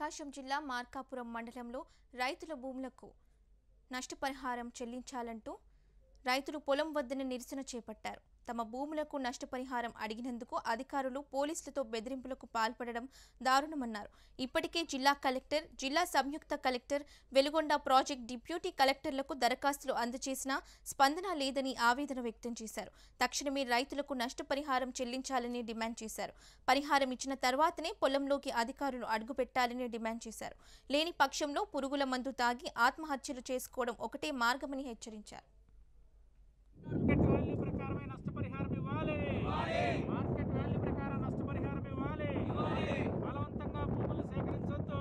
ప్రకాశం జిల్లా మార్కాపురం మండలంలో రైతుల భూములకు నష్టపరిహారం చెల్లించాలంటూ రైతులు పొలం వద్దనే నిరసన చేపట్టారు తమ భూములకు నష్టపరిహారం అడిగినందుకు అధికారులు పోలీసులతో బెదిరింపులకు పాల్పడడం దారుణమన్నారు ఇప్పటికే జిల్లా కలెక్టర్ జిల్లా సంయుక్త కలెక్టర్ వెలుగొండ ప్రాజెక్ట్ డిప్యూటీ కలెక్టర్లకు దరఖాస్తులు అందజేసినా స్పందన లేదని ఆవేదన వ్యక్తం చేశారు తక్షణమే రైతులకు నష్టపరిహారం చెల్లించాలని డిమాండ్ చేశారు పరిహారం ఇచ్చిన తర్వాతనే పొలంలోకి అధికారులు అడుగుపెట్టాలని డిమాండ్ చేశారు లేని పక్షంలో పురుగుల మందు తాగి ఆత్మహత్యలు చేసుకోవడం ఒకటే మార్గమని హెచ్చరించారు మార్కెట్ వాల్యూ ప్రకారమే నష్టపరిహారం ఇవ్వాలి మార్కెట్ వాల్యూ ప్రకారం నష్టపరిహారం ఇవ్వాలి బలవంతంగా భూములు సేకరించొద్దు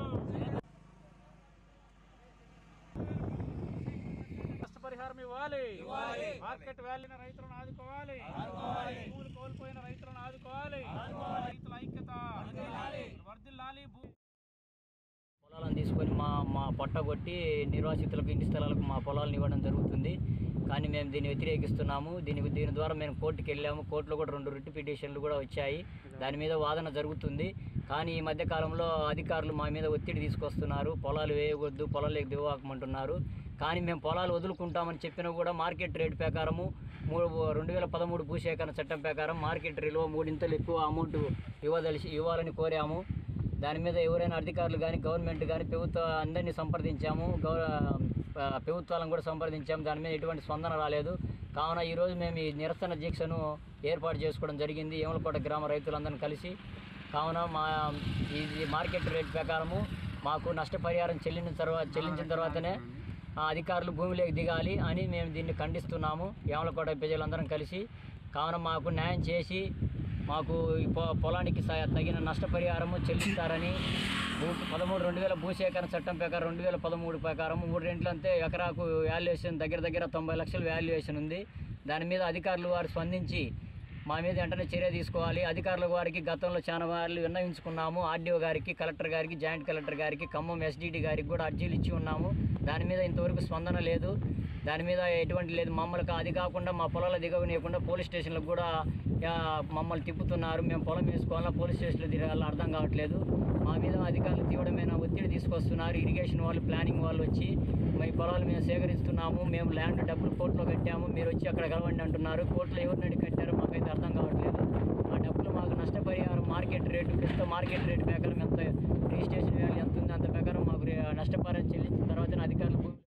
నష్టపరిహారం ఇవ్వాలి మార్కెట్ వాల్యూన రైతులను ఆదుకోవాలి భూములు కోల్పోయిన రైతులను ఆదుకోవాలి రైతుల ఐక్యత వర్ధిల్లాలి భూ పొలాలను తీసుకొని మా మా పొట్ట కొట్టి నిర్వాసితులకు ఇంటి స్థలాలకు మా పొలాలను ఇవ్వడం జరుగుతుంది కానీ మేము దీన్ని వ్యతిరేకిస్తున్నాము దీని దీని ద్వారా మేము కోర్టుకి వెళ్ళాము కోర్టులో కూడా రెండు రిట్ పిటిషన్లు కూడా వచ్చాయి దాని మీద వాదన జరుగుతుంది కానీ ఈ మధ్య కాలంలో అధికారులు మా మీద ఒత్తిడి తీసుకొస్తున్నారు పొలాలు వేయవద్దు పొలాలకు దివ్వకమంటున్నారు కానీ మేము పొలాలు వదులుకుంటామని చెప్పినా కూడా మార్కెట్ రేట్ ప్రకారము మూడు రెండు వేల పదమూడు భూసేకరణ చట్టం ప్రకారం మార్కెట్ రేట్లో మూడింతలు ఎక్కువ అమౌంట్ ఇవ్వదలిసి ఇవ్వాలని కోరాము దాని మీద ఎవరైనా అధికారులు కానీ గవర్నమెంట్ కానీ ప్రభుత్వ అందరినీ సంప్రదించాము గౌ ఆ, ప్రభుత్వాలను కూడా సంప్రదించాము దాని మీద ఎటువంటి స్పందన రాలేదు కావున ఈరోజు మేము ఈ నిరసన దీక్షను ఏర్పాటు చేసుకోవడం జరిగింది ఏమలకోట గ్రామ రైతులందరినీ కలిసి కావున మా ఈ మార్కెట్ రేట్ ప్రకారము మాకు నష్టపరిహారం చెల్లిన తర్వాత చెల్లించిన తర్వాతనే ఆ అధికారులు భూమిలోకి దిగాలి అని మేము దీన్ని ఖండిస్తున్నాము యామలకోట ప్రజలందరం కలిసి కావున మాకు న్యాయం చేసి మాకు ఈ పొ- పొలానికి స- తగిన నష్టపరిహారము చెల్లిస్తారని భూ పదమూడు రెండు వేల భూసేకరణ చట్టం ప్రకారం రెండు వేల పదమూడు ప్రకారం మూడు రెంట్లు అంతే ఎకరాకు వాల్యుయేషన్ దగ్గర దగ్గర తొంభై లక్షల వాల్యుయేషన్ ఉంది దాని మీద అధికారులు వారు స్పందించి మా మీద వెంటనే చర్య తీసుకోవాలి అధికారుల వారికి గతంలో చాలా వారు విన్నవించుకున్నాము ఆర్డీఓ గారికి కలెక్టర్ గారికి జాయింట్ కలెక్టర్ గారికి ఖమ్మం ఎస్డిటి గారికి కూడా అర్జీలు ఇచ్చి ఉన్నాము దాని మీద ఇంతవరకు స్పందన లేదు దాని మీద ఎటువంటి లేదు మమ్మల్ని అది కాకుండా మా పొలాల దిగవనీయకుండా పోలీస్ స్టేషన్లకు కూడా ఆ, మమ్మల్ని తిప్పుతున్నారు మేము పొలం వేసుకోవాలా పోలీస్ స్టేషన్లో తిరగాల అర్థం కావట్లేదు మా మీద అధికారులు తీవ్రమైన ఒత్తిడి తీసుకొస్తున్నారు ఇరిగేషన్ వాళ్ళు ప్లానింగ్ వాళ్ళు వచ్చి మీ పొలాలు మేము సేకరిస్తున్నాము మేము ల్యాండ్ డబ్బులు కోర్టులో కట్టాము మీరు వచ్చి అక్కడ కలవండి అంటున్నారు కోర్టులో ఎవరినడి కట్టారో మాకైతే అర్థం కావట్లేదు ఆ డబ్బులు మాకు నష్టపరిహారం మార్కెట్ రేటు ప్రస్తుతం మార్కెట్ రేటు ప్రకారం ఎంత రిజిస్ట్రేషన్ వాల్యూ ఎంత ఉంది అంత ప్రకారం మాకు రే- నష్టపరిహారం చెల్లించిన తర్వాత అధికారులు భూమి